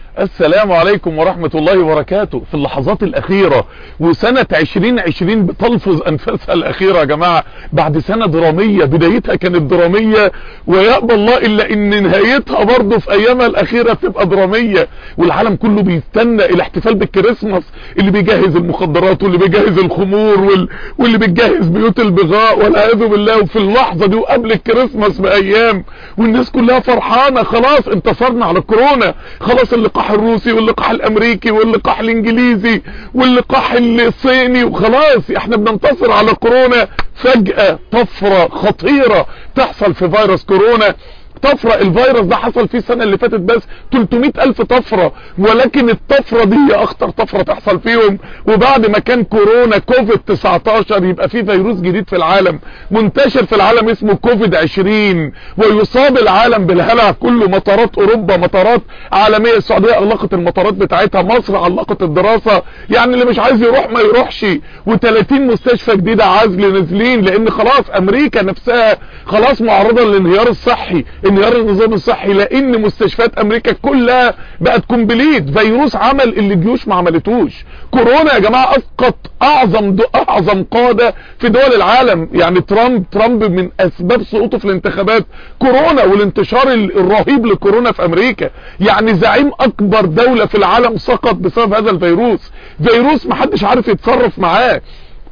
السلام عليكم ورحمة الله وبركاته في اللحظات الأخيرة وسنة 2020 بتلفظ أنفاسها الأخيرة يا جماعة بعد سنة درامية بدايتها كانت درامية ويأبى الله إلا إن نهايتها برضه في أيامها الأخيرة تبقى درامية والعالم كله بيستنى الاحتفال بالكريسماس اللي بيجهز المخدرات واللي بيجهز الخمور وال... واللي بيجهز بيوت البغاء والعياذ بالله وفي اللحظة دي وقبل الكريسماس بأيام والناس كلها فرحانة خلاص انتصرنا على الكورونا خلاص اللقاح الروسي واللقاح الامريكي واللقاح الانجليزي واللقاح الصيني وخلاص احنا بننتصر على كورونا فجأة طفرة خطيرة تحصل في فيروس كورونا طفرة الفيروس ده حصل فيه السنة اللي فاتت بس 300 الف طفرة ولكن الطفرة دي هي اخطر طفرة تحصل فيهم وبعد ما كان كورونا كوفيد 19 يبقى في فيروس جديد في العالم منتشر في العالم اسمه كوفيد 20 ويصاب العالم بالهلع كله مطارات اوروبا مطارات عالمية السعودية اغلقت المطارات بتاعتها مصر علقت الدراسة يعني اللي مش عايز يروح ما يروحش و30 مستشفى جديدة عزل نازلين لان خلاص امريكا نفسها خلاص معرضة للانهيار الصحي انهيار النظام الصحي لان مستشفيات امريكا كلها بقت كومبليت فيروس عمل اللي الجيوش ما عملتوش كورونا يا جماعه اسقط اعظم اعظم قاده في دول العالم يعني ترامب ترامب من اسباب سقوطه في الانتخابات كورونا والانتشار الرهيب لكورونا في امريكا يعني زعيم اكبر دوله في العالم سقط بسبب هذا الفيروس فيروس ما حدش عارف يتصرف معاه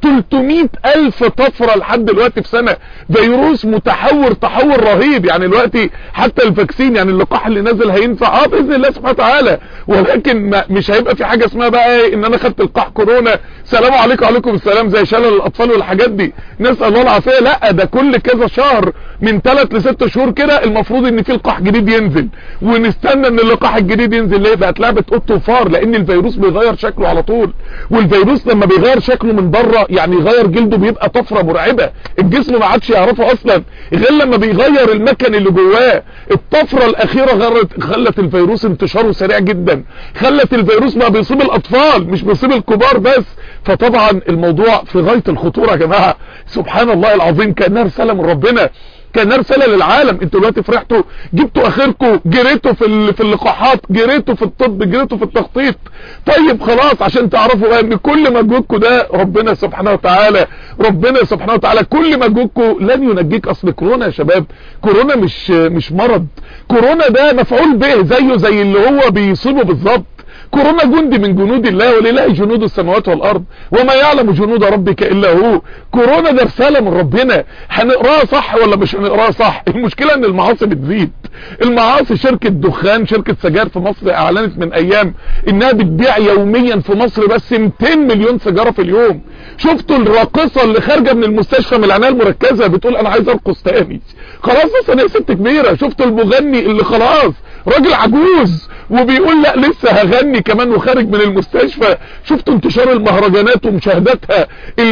300 الف طفرة لحد دلوقتي في سنة فيروس متحور تحور رهيب يعني دلوقتي حتى الفاكسين يعني اللقاح اللي نازل هينفع اه باذن الله سبحانه وتعالى ولكن ما مش هيبقى في حاجة اسمها بقى ان انا خدت لقاح كورونا سلام عليكم وعليكم السلام زي شلل الاطفال والحاجات دي نسال الله العافيه لا ده كل كذا شهر من 3 ل 6 شهور كده المفروض ان في لقاح جديد ينزل ونستنى ان اللقاح الجديد ينزل ليه بقت لعبه قط وفار لان الفيروس بيغير شكله على طول والفيروس لما بيغير شكله من بره يعني يغير جلده بيبقى طفره مرعبه الجسم ما عادش يعرفه اصلا غير لما بيغير المكن اللي جواه الطفره الاخيره غيرت خلت الفيروس انتشاره سريع جدا خلت الفيروس بقى بيصيب الاطفال مش بيصيب الكبار بس فطبعا الموضوع في غايه الخطوره يا جماعه سبحان الله العظيم كانها رساله من ربنا كان رساله للعالم انتوا دلوقتي فرحتوا جبتوا اخركم جريتوا في في اللقاحات جريتوا في الطب جريتوا في التخطيط طيب خلاص عشان تعرفوا بقى ان كل مجهودكم ده ربنا سبحانه وتعالى ربنا سبحانه وتعالى كل مجهودكم لن ينجيك اصل كورونا يا شباب كورونا مش مش مرض كورونا ده مفعول به زيه زي اللي هو بيصيبه بالظبط كورونا جندي من جنود الله ولله جنود السماوات والارض وما يعلم جنود ربك الا هو كورونا ده رساله من ربنا هنقراها صح ولا مش هنقراها صح المشكله ان المعاصي بتزيد المعاصي شركه دخان شركه سجاير في مصر اعلنت من ايام انها بتبيع يوميا في مصر بس 200 مليون سيجاره في اليوم شفتوا الراقصه اللي خارجه من المستشفى من العنايه المركزه بتقول انا عايز ارقص تاني خلاص بس انا ست كبيره شفتوا المغني اللي خلاص راجل عجوز وبيقول لا لسه هغني كمان وخارج من المستشفى شفتوا انتشار المهرجانات ومشاهداتها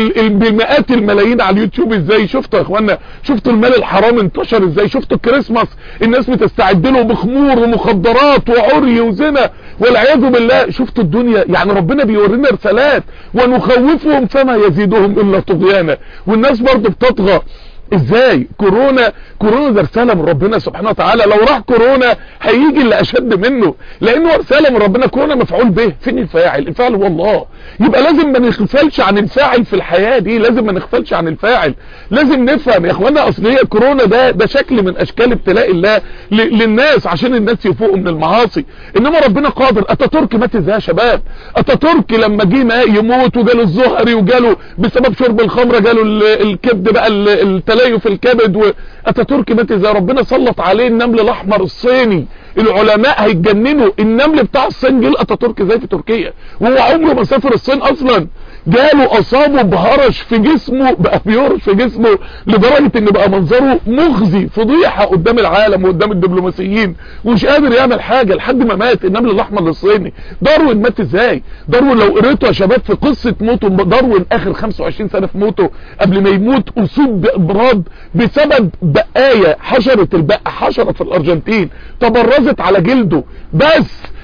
بمئات الملايين على اليوتيوب ازاي شفتوا يا اخوانا شفتوا المال الحرام انتشر ازاي شفتوا الكريسماس الناس بتستعد له بخمور ومخدرات وعري وزنا والعياذ بالله شفتوا الدنيا يعني ربنا بيورينا رسالات ونخوفهم فما يزيدهم الا طغيانا والناس برضه بتطغى ازاي كورونا كورونا ده رساله من ربنا سبحانه وتعالى لو راح كورونا هيجي اللي اشد منه لانه رساله من ربنا كورونا مفعول به فين الفاعل الفاعل هو الله يبقى لازم ما نغفلش عن الفاعل في الحياه دي لازم ما نغفلش عن الفاعل لازم نفهم يا اخوانا اصل هي كورونا ده ده شكل من اشكال ابتلاء الله للناس عشان الناس يفوقوا من المعاصي انما ربنا قادر اتاتورك مات ازاي يا شباب اتاتورك لما جه يموت وجاله الزهري وجاله بسبب شرب الخمره جاله الكبد بقى التليف الكبد واتاتورك مات ازاي ربنا سلط عليه النمل الاحمر الصيني العلماء هيتجننوا النمل بتاع الصين جه اتاتورك ازاي في تركيا وهو عمره ما سافر الصين اصلا جاله اصابه بهرش في جسمه بقى بيهرش في جسمه لدرجة ان بقى منظره مخزي فضيحة قدام العالم وقدام الدبلوماسيين ومش قادر يعمل حاجة لحد ما مات النمل الاحمر الصيني داروين مات ازاي داروين لو قريتوا يا شباب في قصة موته داروين اخر 25 سنة في موته قبل ما يموت اصيب بامراض بسبب بقايا حشرة البقى حشرة في الارجنتين تبرزت على جلده بس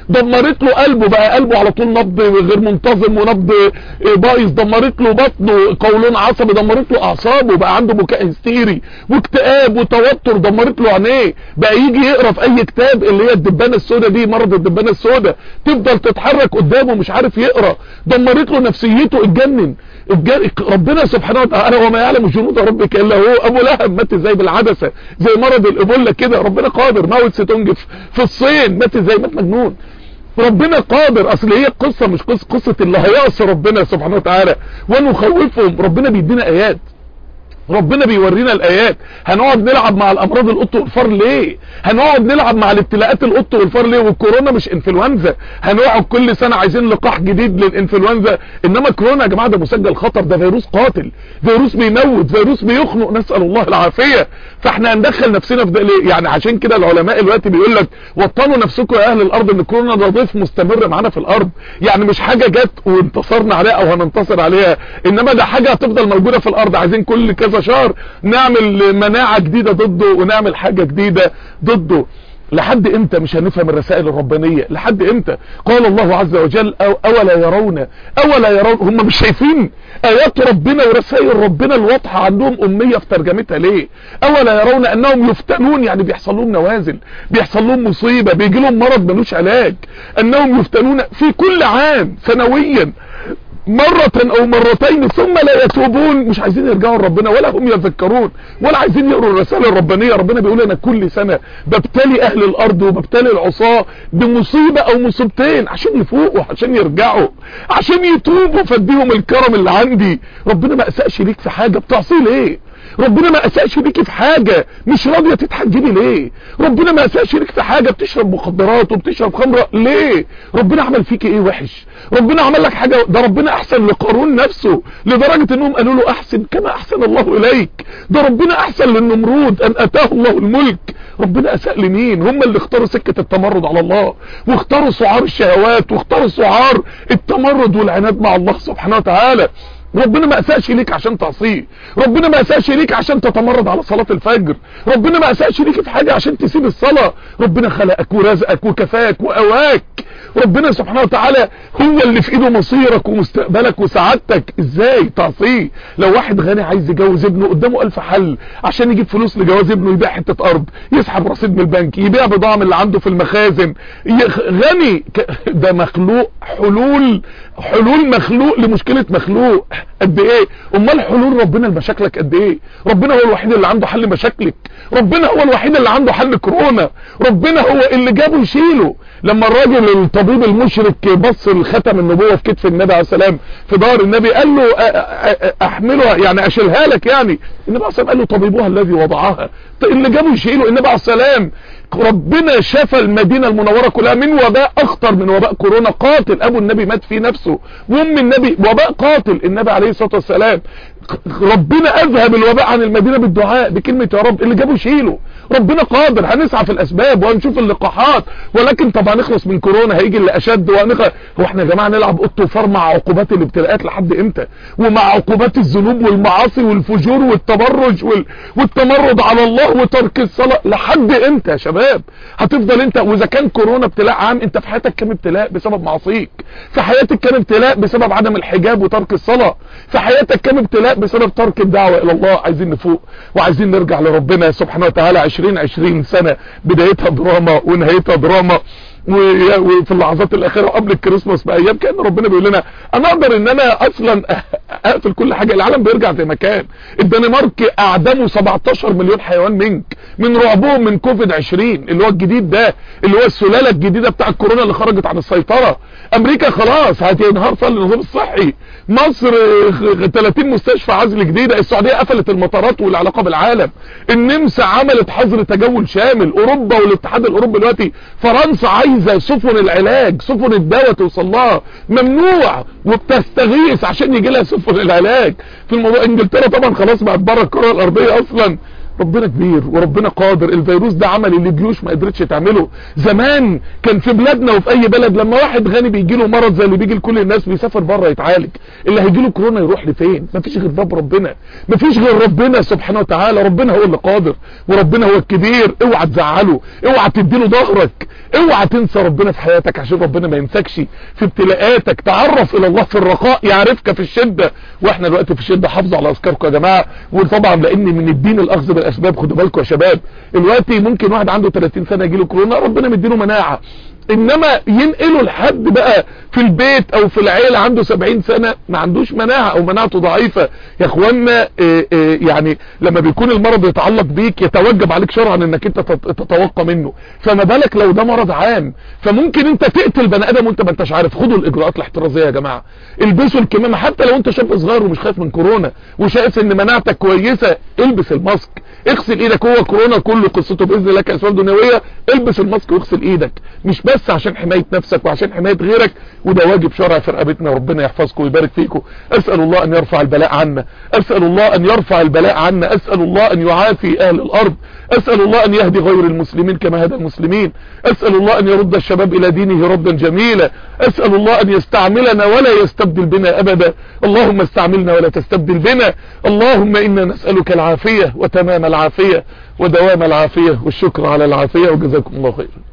دمرت له قلبه بقى قلبه على طول نبض غير منتظم ونبض بايظ دمرت له بطنه قولون عصبي دمرت له اعصابه بقى عنده بكاء هستيري واكتئاب وتوتر دمرت له عينيه بقى يجي يقرا في اي كتاب اللي هي الدبانه السوداء دي مرض الدبانه السوداء تفضل تتحرك قدامه مش عارف يقرا دمرت له نفسيته اتجنن ربنا سبحانه وتعالى وما يعلم جنود ربك الا هو ابو لهب مات ازاي بالعدسه زي مرض الايبولا كده ربنا قادر ماو ستونج في الصين مات ازاي مات مجنون ربنا قادر اصل هي القصه مش قصه قصه اللي هيعصي ربنا سبحانه وتعالى ونخوفهم ربنا بيدينا ايات ربنا بيورينا الايات هنقعد نلعب مع الامراض القط والفار ليه هنقعد نلعب مع الابتلاءات القط والفار ليه والكورونا مش انفلونزا هنقعد كل سنة عايزين لقاح جديد للانفلونزا انما كورونا يا جماعة ده مسجل خطر ده فيروس قاتل فيروس بيموت فيروس بيخنق نسأل الله العافية فاحنا هندخل نفسنا في ده ليه يعني عشان كده العلماء دلوقتي بيقول لك وطنوا نفسكم يا اهل الارض ان كورونا ده ضيف مستمر معانا في الارض يعني مش حاجة جت وانتصرنا عليها او هننتصر عليها انما ده حاجة هتفضل موجودة في الارض عايزين كل كذا شهر نعمل مناعة جديدة ضده ونعمل حاجة جديدة ضده لحد امتى مش هنفهم الرسائل الربانية لحد امتى قال الله عز وجل أو اولا يرون اولا يرون هم مش شايفين ايات ربنا ورسائل ربنا الواضحة عندهم امية في ترجمتها ليه اولا يرون انهم يفتنون يعني بيحصل لهم نوازل بيحصل لهم مصيبة بيجي لهم مرض ملوش علاج انهم يفتنون في كل عام سنويا مرة او مرتين ثم لا يتوبون مش عايزين يرجعوا لربنا ولا هم يذكرون ولا عايزين يقروا الرسالة الربانية ربنا بيقول انا كل سنة ببتلي اهل الارض وببتلي العصاة بمصيبة او مصيبتين عشان يفوقوا عشان يرجعوا عشان يتوبوا فاديهم الكرم اللي عندي ربنا ما اسأش ليك في حاجة بتعصيه ليه ربنا ما اساش بيكي في حاجة مش راضية تتحجبي ليه ربنا ما اساش ليك في حاجة بتشرب مخدرات وبتشرب خمرة ليه ربنا عمل فيك ايه وحش ربنا عمل لك حاجة ده ربنا احسن لقارون نفسه لدرجة انهم قالوا له احسن كما احسن الله اليك ده ربنا احسن للنمرود ان اتاه الله الملك ربنا اساء لمين هم اللي اختاروا سكة التمرد على الله واختاروا سعار الشهوات واختاروا سعار التمرد والعناد مع الله سبحانه وتعالى ربنا ما اساش ليك عشان تعصيه ربنا ما اساش ليك عشان تتمرد على صلاة الفجر ربنا ما اساش ليك في حاجة عشان تسيب الصلاة ربنا خلقك ورزقك وكفاك واواك ربنا سبحانه وتعالى هو اللي في ايده مصيرك ومستقبلك وسعادتك ازاي تعصيه لو واحد غني عايز يجوز ابنه قدامه الف حل عشان يجيب فلوس لجواز ابنه يبيع حتة ارض يسحب رصيد من البنك يبيع بضاعة من اللي عنده في المخازن غني ده مخلوق حلول حلول مخلوق لمشكلة مخلوق قد ايه امال حلول ربنا لمشاكلك قد ايه ربنا هو الوحيد اللي عنده حل مشاكلك ربنا هو الوحيد اللي عنده حل كورونا ربنا هو اللي جابه يشيله لما الراجل الطبيب المشرك بص الختم النبوة في كتف النبي عليه السلام في دار النبي قال له احملها يعني اشيلها لك يعني النبي عليه السلام قال له طبيبها الذي وضعها اللي جابه يشيله النبي عليه السلام ربنا شفى المدينة المنورة كلها من وباء اخطر من وباء كورونا قاتل ابو النبي مات فيه نفسه وام النبي وباء قاتل النبي عليه الصلاة والسلام ربنا اذهب الوباء عن المدينة بالدعاء بكلمة يا رب اللي جابه شيله ربنا قادر هنسعى في الاسباب وهنشوف اللقاحات ولكن طب هنخلص من كورونا هيجي اللي اشد وهنخلص هو احنا يا جماعة نلعب قط وفار مع عقوبات الابتلاءات لحد امتى ومع عقوبات الذنوب والمعاصي والفجور والتبرج وال... والتمرد على الله وترك الصلاة لحد امتى يا شباب هتفضل انت واذا كان كورونا ابتلاء عام انت في حياتك كام ابتلاء بسبب معصيك في حياتك كام ابتلاء بسبب عدم الحجاب وترك الصلاة في حياتك كام ابتلاء بسبب ترك الدعوة الى الله عايزين نفوق وعايزين نرجع لربنا سبحانه وتعالى 20 20 سنة بدايتها دراما ونهايتها دراما وفي اللحظات الاخيره قبل الكريسماس بايام كان ربنا بيقول لنا انا اقدر ان انا اصلا اقفل كل حاجه العالم بيرجع زي ما كان الدنمارك اعدموا 17 مليون حيوان منك من رعبهم من كوفيد 20 اللي هو الجديد ده اللي هو السلاله الجديده بتاع الكورونا اللي خرجت عن السيطره امريكا خلاص هتنهار فيها النظام الصحي مصر 30 مستشفى عزل جديده السعوديه قفلت المطارات والعلاقه بالعالم النمسا عملت حظر تجول شامل اوروبا والاتحاد الاوروبي دلوقتي فرنسا عايزه سفن العلاج سفن الدواء توصل لها ممنوع وبتستغيث عشان يجي لها سفن العلاج في الموضوع انجلترا طبعا خلاص بقت بره الكره الارضيه اصلا ربنا كبير وربنا قادر الفيروس ده عمل اللي جيوش ما قدرتش تعمله زمان كان في بلادنا وفي اي بلد لما واحد غني بيجي له مرض زي اللي بيجي لكل الناس بيسافر بره يتعالج اللي هيجي له كورونا يروح لفين مفيش غير باب ربنا مفيش غير ربنا سبحانه وتعالى ربنا هو اللي قادر وربنا هو الكبير اوعى تزعله اوعى تديله ظهرك اوعى تنسى ربنا في حياتك عشان ربنا ما ينسكش في ابتلاءاتك تعرف الى الله في الرخاء يعرفك في الشدة واحنا دلوقتي في الشدة حافظوا على اذكاركم يا جماعة وطبعا لان من الدين الاخذ بالاسباب خدوا بالكم يا شباب دلوقتي ممكن واحد عنده 30 سنة يجيله كورونا ربنا مديله مناعة انما ينقله لحد بقى في البيت او في العيله عنده 70 سنة ما عندوش مناعه او مناعته ضعيفة يا اخوانا إيه إيه يعني لما بيكون المرض يتعلق بيك يتوجب عليك شرعا انك انت تتوقى منه فما بالك لو ده مرض عام فممكن انت تقتل بني ادم وانت ما انتش عارف خدوا الاجراءات الاحترازيه يا جماعه البسوا الكمامه حتى لو انت شاب صغير ومش خايف من كورونا وشايف ان مناعتك كويسه البس الماسك اغسل ايدك هو كورونا كله قصته باذن الله كاسباب دنيويه البس الماسك واغسل ايدك مش بس عشان حمايه نفسك وعشان حمايه غيرك وده واجب شرعي في رقبتنا ربنا يحفظكم ويبارك فيكم اسال الله ان يرفع البلاء عنا اسال الله ان يرفع البلاء عنا اسال الله ان يعافي اهل الارض اسال الله ان يهدي غير المسلمين كما هدى المسلمين اسال الله ان يرد الشباب الى دينه ردا جميلا اسال الله ان يستعملنا ولا يستبدل بنا ابدا اللهم استعملنا ولا تستبدل بنا اللهم انا نسالك العافيه وتمام العافيه ودوام العافيه والشكر على العافيه وجزاكم الله خيرا